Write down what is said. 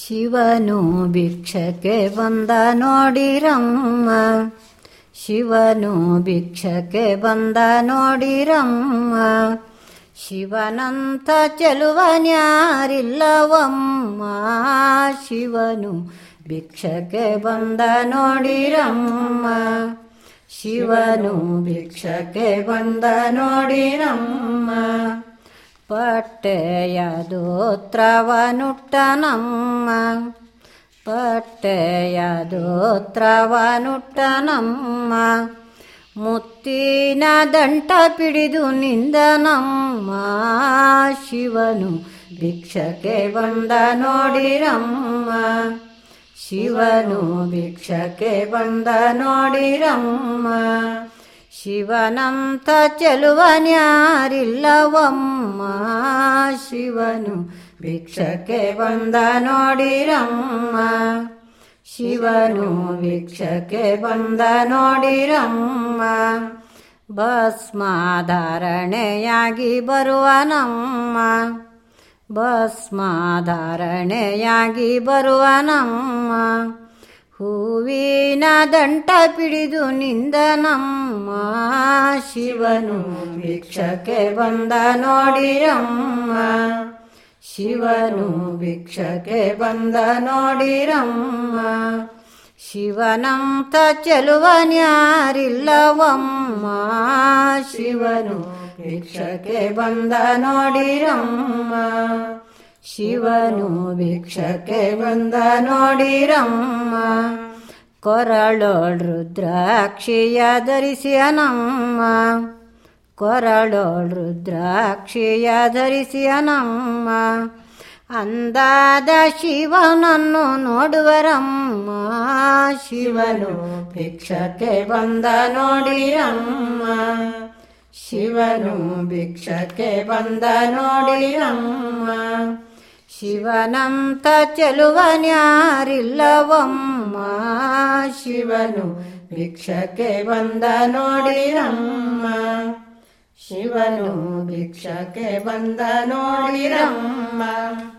ಶಿವನು ಭಿಕ್ಷಕ್ಕೆ ಬಂದ ನೋಡಿರಮ್ಮ ಶಿವನು ಭಿಕ್ಷಕ್ಕೆ ಬಂದ ನೋಡಿರಮ್ಮ ಶಿವನಂತ ಚೆಲುವನ್ಯಾರಿಲ್ಲವಮ್ಮ ಶಿವನು ಭಿಕ್ಷಕ್ಕೆ ಬಂದ ನೋಡಿರಮ್ಮ ಶಿವನು ಭಿಕ್ಷಕ್ಕೆ ಬಂದ ನೋಡಿರಮ್ಮ ಪಟ್ಟೆಯ ದೋತ್ರವನುಟ್ಟನಮ್ಮ ಪಟ್ಟೆಯ ದೋತ್ರವನುಟ್ಟನಮ್ಮ ಮುತ್ತಿನ ದಂಟ ಪಿಡಿದು ನಿಂದನಮ್ಮ ಶಿವನು ಭಿಕ್ಷಕ್ಕೆ ಬಂದ ನೋಡಿರಮ್ಮ ಶಿವನು ಭಿಕ್ಷಕ್ಕೆ ಬಂದ ನೋಡಿರಮ್ಮ ಶಿವನಂತ ಚೆಲುವನ್ಯಾರಿಲ್ಲವಮ್ಮ ಶಿವನು ಭಿಕ್ಷಕ್ಕೆ ಬಂದ ನೋಡಿರಮ್ಮ ಶಿವನು ಭಿಕ್ಷಕ್ಕೆ ಬಂದ ನೋಡಿರಮ್ಮ ಭಸ್ಮಾಧಾರಣೆಯಾಗಿ ಬರುವನಮ್ಮ ಭಸ್ಮಾಧಾರಣೆಯಾಗಿ ಬರುವನಮ್ಮ ಹೂವಿನ ದಂಟ ಪಿಡಿದು ನಿಂದನಮ್ಮ ಶಿವನು ಭಿಕ್ಷಕ್ಕೆ ಬಂದ ನೋಡಿರಮ್ಮ ಶಿವನು ಭಿಕ್ಷಕ್ಕೆ ಬಂದ ನೋಡಿರಮ್ಮ ಶಿವನಂತ ಚೆಲುವನ್ಯಾರಿಲ್ಲವಮ್ಮ ಶಿವನು ಭಿಕ್ಷಕ್ಕೆ ಬಂದ ನೋಡಿರಮ್ಮ ಶಿವನು ಭಿಕ್ಷಕ್ಕೆ ಬಂದ ನೋಡಿರಮ್ಮ ಕೊರಳೋಳ್ ರುದ್ರಾಕ್ಷಿಯ ಧರಿಸಿಯನಮ್ಮ ಕೊರಳೋಳ್ ರುದ್ರಾಕ್ಷಿಯ ಧರಿಸಿಯನಮ್ಮ ಅಂದಾದ ಶಿವನನ್ನು ನೋಡುವರಮ್ಮ ಶಿವನು ಭಿಕ್ಷಕ್ಕೆ ಬಂದ ನೋಡಿರಮ್ಮ ಶಿವನು ಭಿಕ್ಷಕ್ಕೆ ಬಂದ ನೋಡಿರಮ್ಮ ಶಿವನಂತ ಚೆಲುವನ್ಯಾರಿಲ್ಲವಮ್ಮ ಶಿವನು ಭಿಕ್ಷಕ್ಕೆ ಬಂದ ನೋಡಿರಮ್ಮ ಶಿವನು ಭಿಕ್ಷಕ್ಕೆ ಬಂದ ನೋಡಿರಮ್ಮ